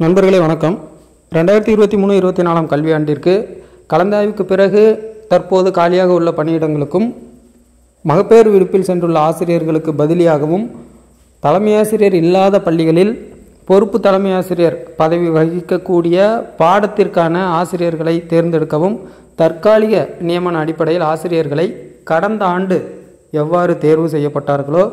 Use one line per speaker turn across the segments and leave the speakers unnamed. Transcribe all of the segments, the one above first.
நண்பர்களே வணக்கம் ரெண்டாயிரத்தி இருபத்தி மூணு இருபத்தி நாலாம் கல்வியாண்டிற்கு கலந்தாய்வுக்கு பிறகு தற்போது காலியாக உள்ள பணியிடங்களுக்கும் மகப்பேறு விடுப்பில் சென்றுள்ள ஆசிரியர்களுக்கு பதிலியாகவும் தலைமையாசிரியர் இல்லாத பள்ளிகளில் பொறுப்பு தலைமையாசிரியர் பதவி வகிக்கக்கூடிய பாடத்திற்கான ஆசிரியர்களை தேர்ந்தெடுக்கவும் தற்காலிக நியமன அடிப்படையில் ஆசிரியர்களை கடந்த ஆண்டு எவ்வாறு தேர்வு செய்யப்பட்டார்களோ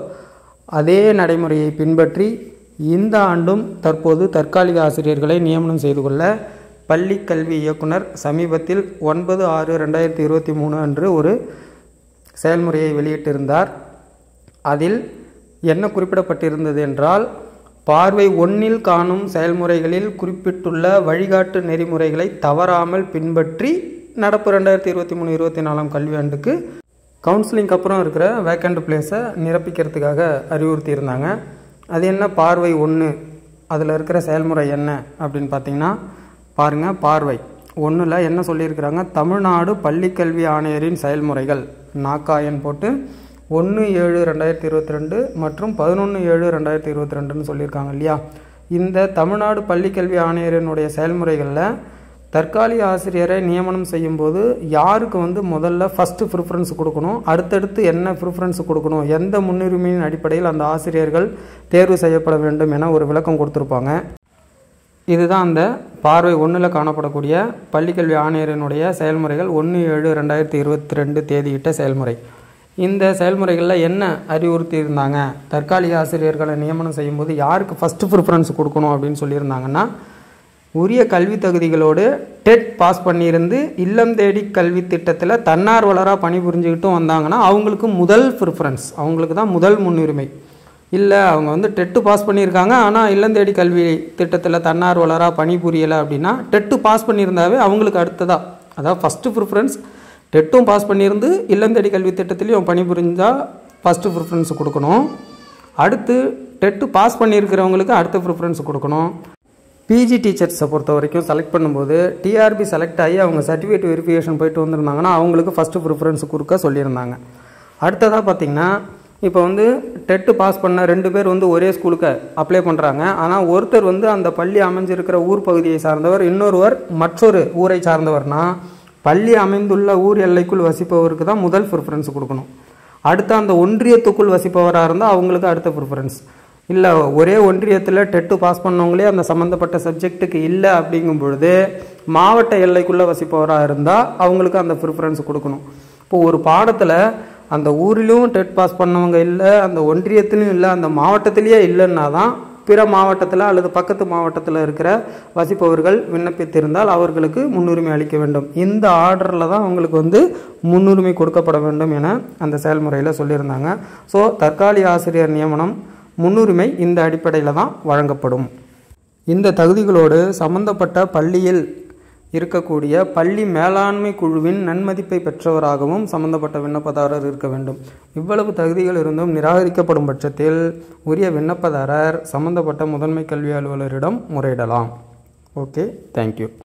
அதே நடைமுறையை பின்பற்றி இந்த ஆண்டும் தற்போது தற்காலிக ஆசிரியர்களை நியமனம் செய்து கொள்ள பள்ளி கல்வி இயக்குனர் சமீபத்தில் ஒன்பது ஆறு ரெண்டாயிரத்தி இருபத்தி மூணு அன்று ஒரு செயல்முறையை வெளியிட்டிருந்தார் அதில் என்ன குறிப்பிடப்பட்டிருந்தது என்றால் பார்வை ஒன்றில் காணும் செயல்முறைகளில் குறிப்பிட்டுள்ள வழிகாட்டு நெறிமுறைகளை தவறாமல் பின்பற்றி நடப்பு ரெண்டாயிரத்தி இருபத்தி மூணு இருபத்தி நாலாம் கல்வியாண்டுக்கு கவுன்சிலிங்க்கு அப்புறம் இருக்கிற வேக்கண்ட் பிளேஸை நிரப்பிக்கிறதுக்காக அறிவுறுத்தி இருந்தாங்க அது என்ன பார்வை ஒன்று அதில் இருக்கிற செயல்முறை என்ன அப்படின்னு பார்த்தீங்கன்னா பாருங்கள் பார்வை ஒன்றில் என்ன சொல்லியிருக்கிறாங்க தமிழ்நாடு பள்ளிக்கல்வி ஆணையரின் செயல்முறைகள் நாக்காயன் போட்டு ஒன்று ஏழு ரெண்டாயிரத்தி இருபத்தி ரெண்டு மற்றும் பதினொன்று ஏழு ரெண்டாயிரத்தி இருபத்தி ரெண்டுன்னு சொல்லியிருக்காங்க இல்லையா இந்த தமிழ்நாடு பள்ளிக்கல்வி ஆணையரினுடைய செயல்முறைகளில் தற்காலிக ஆசிரியரை நியமனம் செய்யும்போது யாருக்கு வந்து முதல்ல ஃபஸ்ட்டு ப்ரிஃபரன்ஸ் கொடுக்கணும் அடுத்தடுத்து என்ன ப்ரிஃபரன்ஸ் கொடுக்கணும் எந்த முன்னுரிமையின் அடிப்படையில் அந்த ஆசிரியர்கள் தேர்வு செய்யப்பட வேண்டும் என ஒரு விளக்கம் கொடுத்துருப்பாங்க இதுதான் அந்த பார்வை ஒன்றில் காணப்படக்கூடிய பள்ளிக்கல்வி ஆணையரினுடைய செயல்முறைகள் ஒன்று ஏழு ரெண்டாயிரத்தி இருபத்தி ரெண்டு தேதியிட்ட செயல்முறை இந்த செயல்முறைகளில் என்ன அறிவுறுத்தி இருந்தாங்க தற்காலிக ஆசிரியர்களை நியமனம் செய்யும்போது யாருக்கு ஃபஸ்ட்டு ப்ரிஃபரன்ஸ் கொடுக்கணும் அப்படின்னு சொல்லியிருந்தாங்கன்னா உரிய கல்வி தகுதிகளோடு டெட் பாஸ் பண்ணியிருந்து இல்லம் தேடி கல்வி திட்டத்தில் தன்னார்வலராக பணிபுரிஞ்சுக்கிட்டும் வந்தாங்கன்னா அவங்களுக்கு முதல் ப்ரிஃபரன்ஸ் அவங்களுக்கு தான் முதல் முன்னுரிமை இல்லை அவங்க வந்து டெட்டு பாஸ் பண்ணியிருக்காங்க ஆனால் இல்லம் தேடி கல்வி திட்டத்தில் தன்னார்வலராக பணிபுரியலை அப்படின்னா டெட்டு பாஸ் பண்ணியிருந்தாவே அவங்களுக்கு அடுத்ததாக அதாவது ஃபஸ்ட்டு ப்ரிஃபரன்ஸ் டெட்டும் பாஸ் பண்ணியிருந்து இல்லம் தேடி கல்வி திட்டத்துலேயும் பணிபுரிஞ்சால் ஃபஸ்ட்டு ப்ரிஃபரன்ஸ் கொடுக்கணும் அடுத்து டெட்டு பாஸ் பண்ணியிருக்கிறவங்களுக்கு அடுத்த ப்ரிஃபரன்ஸ் கொடுக்கணும் பிஜி டீச்சர்ஸை பொறுத்த வரைக்கும் செலக்ட் பண்ணும்போது டிஆர்பி செலக்ட் ஆகி அவங்க சர்டிஃபிகேட் வெரிஃபிகேஷன் போயிட்டு வந்திருந்தாங்கன்னா அவங்களுக்கு ஃபஸ்ட்டு ப்ரிஃபரன்ஸ் கொடுக்க சொல்லியிருந்தாங்க அடுத்ததாக பார்த்தீங்கன்னா இப்போ வந்து டெட்டு பாஸ் பண்ண ரெண்டு பேர் வந்து ஒரே ஸ்கூலுக்கு அப்ளை பண்ணுறாங்க ஆனால் ஒருத்தர் வந்து அந்த பள்ளி அமைஞ்சிருக்கிற ஊர் பகுதியை சார்ந்தவர் இன்னொருவர் மற்றொரு ஊரை சார்ந்தவர்னா பள்ளி அமைந்துள்ள ஊர் எல்லைக்குள் வசிப்பவருக்கு தான் முதல் ப்ரிஃபரன்ஸ் கொடுக்கணும் அடுத்து அந்த ஒன்றியத்துக்குள் வசிப்பவராக இருந்தால் அவங்களுக்கு அடுத்த ப்ரிஃபரன்ஸ் இல்லை ஒரே ஒன்றியத்தில் டெட்டு பாஸ் பண்ணவங்களே அந்த சம்மந்தப்பட்ட சப்ஜெக்ட்டுக்கு இல்லை அப்படிங்கும் பொழுது மாவட்ட எல்லைக்குள்ளே வசிப்பவராக இருந்தால் அவங்களுக்கு அந்த ப்ரிஃபரன்ஸ் கொடுக்கணும் இப்போ ஒரு பாடத்தில் அந்த ஊரிலும் டெட் பாஸ் பண்ணவங்க இல்லை அந்த ஒன்றியத்திலும் இல்லை அந்த மாவட்டத்திலேயே இல்லைன்னா தான் பிற மாவட்டத்தில் அல்லது பக்கத்து மாவட்டத்தில் இருக்கிற வசிப்பவர்கள் விண்ணப்பித்திருந்தால் அவர்களுக்கு முன்னுரிமை அளிக்க வேண்டும் இந்த ஆர்டரில் தான் அவங்களுக்கு வந்து முன்னுரிமை கொடுக்கப்பட வேண்டும் என அந்த செயல்முறையில் சொல்லியிருந்தாங்க ஸோ தற்காலிக ஆசிரியர் நியமனம் முன்னுரிமை இந்த அடிப்படையில் தான் வழங்கப்படும் இந்த தகுதிகளோடு சம்பந்தப்பட்ட பள்ளியில் இருக்கக்கூடிய பள்ளி மேலாண்மை குழுவின் நன்மதிப்பை பெற்றவராகவும் சம்பந்தப்பட்ட விண்ணப்பதாரர் இருக்க வேண்டும் இவ்வளவு தகுதிகள் இருந்தும் நிராகரிக்கப்படும் பட்சத்தில் உரிய விண்ணப்பதாரர் சம்பந்தப்பட்ட முதன்மை கல்வி அலுவலரிடம் முறையிடலாம் ஓகே தேங்க்யூ